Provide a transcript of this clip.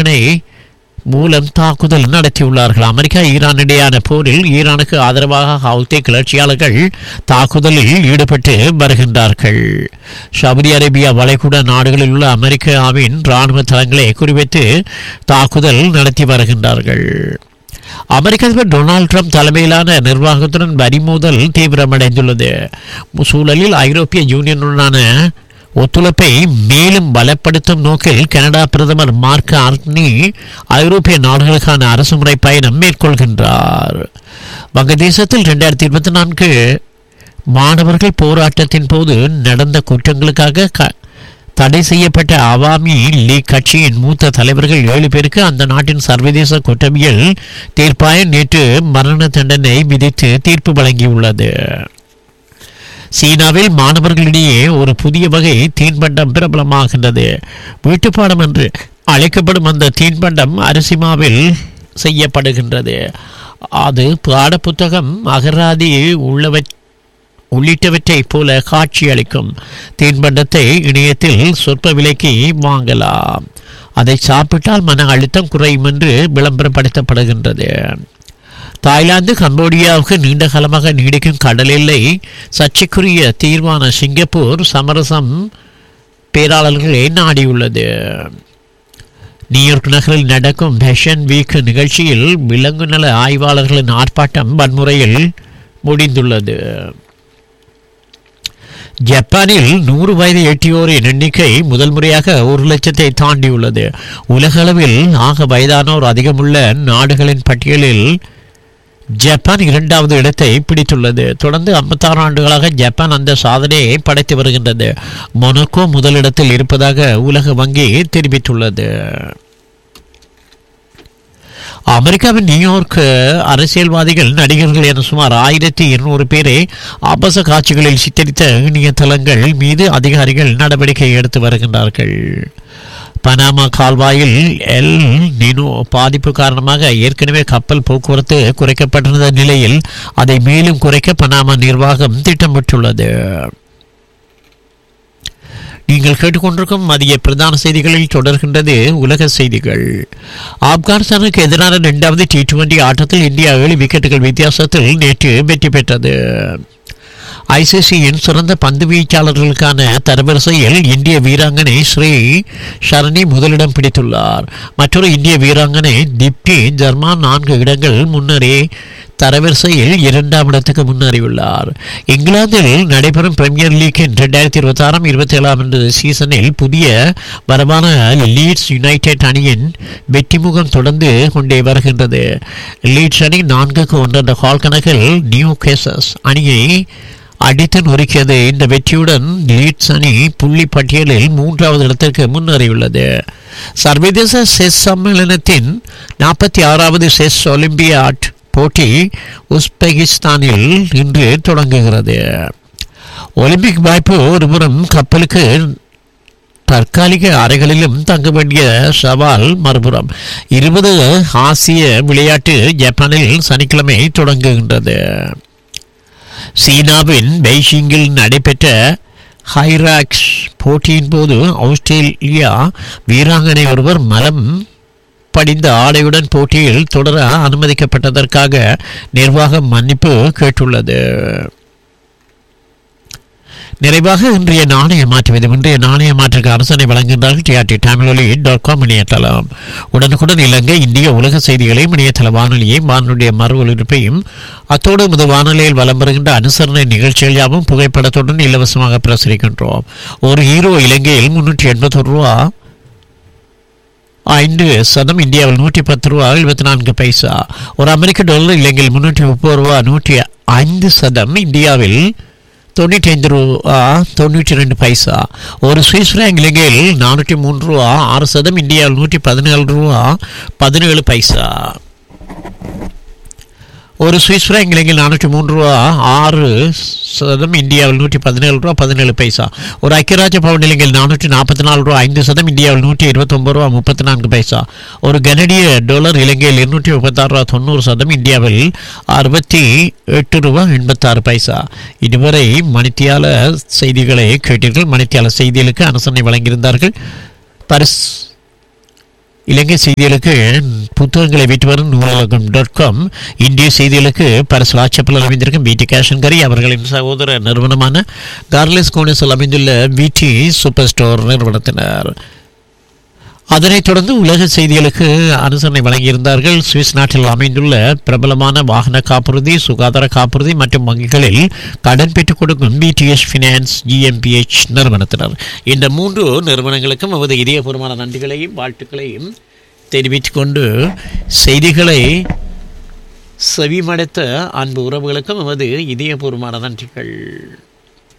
வீராங்கனை மூலம் தாக்குதல் நடத்தியுள்ளார்கள் அமெரிக்கா ஈரான் இடையான போரில் ஈரானுக்கு ஆதரவாக ஹவுத்தி கிளர்ச்சியாளர்கள் தாக்குதலில் ஈடுபட்டு வருகின்றார்கள் சவுதி அரேபியா வளைகுடா நாடுகளில் உள்ள அமெரிக்காவின் இராணுவ தளங்களை குறிவைத்து தாக்குதல் நடத்தி வருகின்றார்கள் அமெரிக்க அதிபர் டொனால்ட் ட்ரம்ப் தலைமையிலான நிர்வாகத்துடன் வரி மோதல் தீவிரமடைந்துள்ளது சூழலில் ஐரோப்பிய யூனியனுடனான ஒத்துழைப்பை மேலும் பலப்படுத்தும் நோக்கில் கனடா பிரதமர் மார்க் ஆர்னி ஐரோப்பிய நாடுகளுக்கான அரசுமுறை பயணம் மேற்கொள்கின்றார் வங்கதேசத்தில் இரண்டாயிரத்தி இருபத்தி நான்கு மாணவர்கள் போராட்டத்தின் போது நடந்த குற்றங்களுக்காக க தடை செய்யப்பட்ட அவாமி லீக் கட்சியின் மூத்த தலைவர்கள் ஏழு பேருக்கு அந்த நாட்டின் சர்வதேச குற்றவியல் தீர்ப்பாயம் நேற்று மரண தண்டனை விதித்து தீர்ப்பு வழங்கியுள்ளது சீனாவில் மாணவர்களிடையே ஒரு புதிய வகை தீன்பண்டம் பிரபலமாகின்றது வீட்டுப்பாடம் என்று அழைக்கப்படும் அந்த தீன்பண்டம் அரிசிமாவில் செய்யப்படுகின்றது அது பாடப்புத்தகம் அகராதி உள்ளவை உள்ளிட்டவற்றைப் போல காட்சியளிக்கும் தீன்பண்டத்தை இணையத்தில் சொற்ப விலைக்கு வாங்கலாம் அதை சாப்பிட்டால் மன அழுத்தம் குறையும் என்று விளம்பரப்படுத்தப்படுகின்றது தாய்லாந்து கம்போடியாவுக்கு நீண்ட காலமாக நீடிக்கும் கடல் எல்லை சர்ச்சைக்குரிய தீர்வான சிங்கப்பூர் சமரசம் பேராளர்களை நாடியுள்ளது நியூயார்க் நகரில் நடக்கும் ஃபேஷன் வீக் நிகழ்ச்சியில் விலங்கு நல ஆய்வாளர்களின் ஆர்ப்பாட்டம் வன்முறையில் முடிந்துள்ளது ஜப்பானில் நூறு வயது எட்டியோரின் எண்ணிக்கை முதல் முறையாக ஒரு லட்சத்தை தாண்டியுள்ளது உலகளவில் ஆக வயதானோர் அதிகமுள்ள நாடுகளின் பட்டியலில் ஜப்பான் இரண்டாவது இடத்தை பிடித்துள்ளது தொடர்ந்து ஐம்பத்தாறு ஆண்டுகளாக ஜப்பான் அந்த சாதனையை படைத்து வருகின்றது மொனக்கோ முதலிடத்தில் இருப்பதாக உலக வங்கி தெரிவித்துள்ளது அமெரிக்காவின் நியூயார்க் அரசியல்வாதிகள் நடிகர்கள் என சுமார் ஆயிரத்தி இருநூறு பேரை ஆபாச காட்சிகளில் சித்தரித்த இணையதளங்கள் மீது அதிகாரிகள் நடவடிக்கை எடுத்து வருகின்றார்கள் பனாமா கால்வாயில் எல் நினோ பாதிப்பு காரணமாக ஏற்கனவே கப்பல் போக்குவரத்து குறைக்கப்பட்டிருந்த நிலையில் அதை மேலும் குறைக்க பனாமா நிர்வாகம் திட்டமிட்டுள்ளது நீங்கள் கேட்டுக்கொண்டிருக்கும் மதிய பிரதான செய்திகளில் தொடர்கின்றது உலக செய்திகள் ஆப்கானிஸ்தானுக்கு எதிரான இரண்டாவது டி டுவெண்டி ஆட்டத்தில் இந்தியா ஏழு விக்கெட்டுகள் வித்தியாசத்தில் நேற்று வெற்றி பெற்றது ஐசிசியின் சிறந்த பந்து வீச்சாளர்களுக்கான தரவரிசையில் இந்திய வீராங்கனை ஸ்ரீ ஷரணி முதலிடம் பிடித்துள்ளார் மற்றொரு இந்திய வீராங்கனை திப்தி ஜர்மா நான்கு இடங்கள் முன்னரே தரவரிசையில் இரண்டாம் இடத்துக்கு முன்னேறியுள்ளார் இங்கிலாந்தில் நடைபெறும் பிரீமியர் லீக்கின் இரண்டாயிரத்தி இருபத்தி ஆறாம் இருபத்தி ஏழாம் ஆண்டு சீசனில் புதிய வரவான லீட்ஸ் யுனைடெட் அணியின் வெற்றிமுகம் தொடர்ந்து கொண்டே வருகின்றது லீட்ஸ் அணி நான்குக்கு ஒன்று என்ற கால் கணக்கில் நியூ கேசஸ் அணியை அடித்து நொறுக்கியது இந்த வெற்றியுடன் லீட்ஸ் அணி புள்ளி பட்டியலில் மூன்றாவது இடத்திற்கு முன்னேறியுள்ளது சர்வதேச செஸ் சம்மேளனத்தின் நாற்பத்தி ஆறாவது செஸ் ஒலிம்பியாட் போட்டி உஸ்பெகிஸ்தானில் இன்று தொடங்குகிறது ஒலிம்பிக் வாய்ப்பு ஒருபுறம் கப்பலுக்கு தற்காலிக அறைகளிலும் தங்க வேண்டிய சவால் மறுபுறம் இருபது ஆசிய விளையாட்டு ஜப்பானில் சனிக்கிழமை தொடங்குகின்றது சீனாவின் பெய்ஜிங்கில் நடைபெற்ற ஹைராக்ஸ் போட்டியின் போது ஆஸ்திரேலியா வீராங்கனை ஒருவர் மலம் படிந்த ஆடையுடன் போட்டியில் தொடர அனுமதிக்கப்பட்டதற்காக நிர்வாகம் மன்னிப்பு கேட்டுள்ளது நிறைவாக இன்றைய நாணய மாற்று விதம் இன்றைய நாணய மாற்றுக்கு அரசனை வழங்குகின்றார்கள் டிஆர்டி தமிழொலி டாட் காம் இணையதளம் உடனுக்குடன் இலங்கை இந்திய உலக செய்திகளையும் இணையதள வானொலியையும் வானொலிய மறு ஒலிபரப்பையும் அத்தோடு முது வானொலியில் வலம் வருகின்ற அனுசரணை நிகழ்ச்சிகள் யாவும் புகைப்படத்துடன் இலவசமாக பிரசுரிக்கின்றோம் ஒரு ஹீரோ இலங்கையில் முன்னூற்றி எண்பத்தொரு ரூபா ஐந்து சதம் இந்தியாவில் நூற்றி பத்து ரூபா எழுபத்தி நான்கு பைசா ஒரு அமெரிக்க டாலர் இலங்கையில் முன்னூற்றி முப்பது ரூபா நூற்றி ஐந்து சதம் இந்தியாவில் தொண்ணூற்றி ஐந்து ரூபா தொண்ணூற்றி ரெண்டு பைசா ஒரு சுவிஸ் ஃப்ராங்க் இலங்கையில் நானூற்றி மூன்று ரூபா ஆறு சதம் இந்தியாவில் நூற்றி பதினேழு ரூபா பதினேழு பைசா ஒரு சுவிஸ் ஃப்ராங்க் இலங்கையில் நானூற்றி மூன்று ரூபா ஆறு சதம் இந்தியாவில் நூற்றி பதினேழு ரூபா பதினேழு பைசா ஒரு ஐக்கியராஜ்ய பவுன் இலங்கையில் நானூற்றி நாற்பத்தி நாலு ரூபா ஐந்து சதம் இந்தியாவில் நூற்றி இருபத்தொம்பது ரூபா முப்பத்தி நான்கு பைசா ஒரு கனடிய டாலர் இலங்கையில் இருநூற்றி முப்பத்தாறு ரூபா தொண்ணூறு சதம் இந்தியாவில் அறுபத்தி எட்டு ரூபா எண்பத்தாறு பைசா இதுவரை மணித்தியால செய்திகளை கேட்டீர்கள் மணித்தியால செய்திகளுக்கு அனுசரணை வழங்கியிருந்தார்கள் பரிஸ் இலங்கை செய்திகளுக்கு புத்தகங்களை விட்டு வரும் நூலகம் டாட் காம் இந்திய செய்திகளுக்கு பரிசு ஆட்சப்பில் அமைந்திருக்கும் பிடி கேஷன் கரி அவர்களின் சகோதர நிறுவனமான கார்லெஸ் கோனஸில் அமைந்துள்ள பிடி சூப்பர் ஸ்டோர் நிறுவனத்தினர் அதனைத் தொடர்ந்து உலக செய்திகளுக்கு அனுசரணை வழங்கியிருந்தார்கள் சுவிஸ் நாட்டில் அமைந்துள்ள பிரபலமான வாகன காப்புறுதி சுகாதார காப்புறுதி மற்றும் வங்கிகளில் கடன் பெற்றுக் கொடுக்கும் பிடிஎஸ் ஃபினான்ஸ் ஜிஎம்பிஎச் நிறுவனத்தினர் இந்த மூன்று நிறுவனங்களுக்கும் நமது இதயபூர்வமான நன்றிகளையும் வாழ்த்துக்களையும் தெரிவித்துக் கொண்டு செய்திகளை செவிமடுத்த அன்பு உறவுகளுக்கும் நமது இதயபூர்வமான நன்றிகள்